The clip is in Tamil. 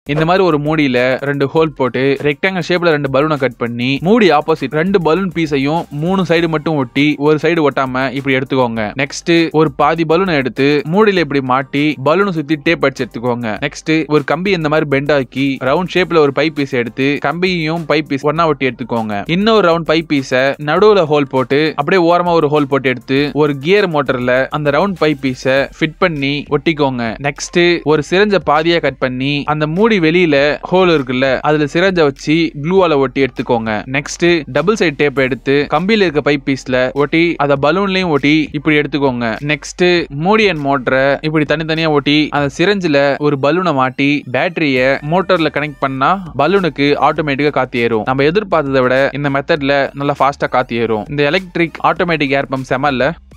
இந்த மாதிரி ஒரு மூடியில ரெண்டு ஹோல் போட்டு ரெக்டாங்கிள் ஷேப்ல ரெண்டு பலூனை கட் பண்ணி மூடி ஆப்போசிட் ரெண்டு பலூன் பீஸையும் மூணு சைடு மட்டும் ஒட்டி ஒரு சைடு ஒட்டாம இப்படி எடுத்துக்கோங்க நெக்ஸ்ட் ஒரு பாதி பலூனை எடுத்து மூடியில இப்படி மாட்டி பலூனை சுத்தி டேப் அடிச்சு எடுத்துக்கோங்க நெக்ஸ்ட் ஒரு கம்பி இந்த மாதிரி பெண்ட் ஆக்கி ரவுண்ட் ஷேப்ல ஒரு பைப் பீஸ் எடுத்து கம்பியையும் பைப் பீஸ் ஒன்னா ஒட்டி எடுத்துக்கோங்க இன்னொரு ரவுண்ட் பைப் பீஸ நடுவுல ஹோல் போட்டு அப்படியே ஓரமா ஒரு ஹோல் போட்டு எடுத்து ஒரு கியர் மோட்டர்ல அந்த ரவுண்ட் பைப் பீஸ ஃபிட் பண்ணி ஒட்டிக்கோங்க நெக்ஸ்ட் ஒரு சிரஞ்ச பாதியா கட் பண்ணி அந்த மூடி வெளியில ஹோல் இருக்குல்ல அதுல சிரஞ்ச வச்சு க்ளூவால ஒட்டி எடுத்துக்கோங்க நெக்ஸ்ட் டபுள் சைட் டேப் எடுத்து கம்பியில இருக்க பைப் பீஸ்ல ஒட்டி அத பலூன்லயும் ஒட்டி இப்படி எடுத்துக்கோங்க நெக்ஸ்ட் மூடி அண்ட் மோட்டரை இப்படி தனித்தனியா ஒட்டி அந்த சிரஞ்சில ஒரு பலூனை மாட்டி பேட்டரிய மோட்டர்ல கனெக்ட் பண்ணா பலூனுக்கு ஆட்டோமேட்டிக்கா காத்து ஏறும் நம்ம எதிர்பார்த்ததை விட இந்த மெத்தட்ல நல்லா ஃபாஸ்டா காத்து ஏறும் இந்த எலக்ட்ரிக் ஆட்டோமேட்டிக் ஏர் பம்ப் செமல்ல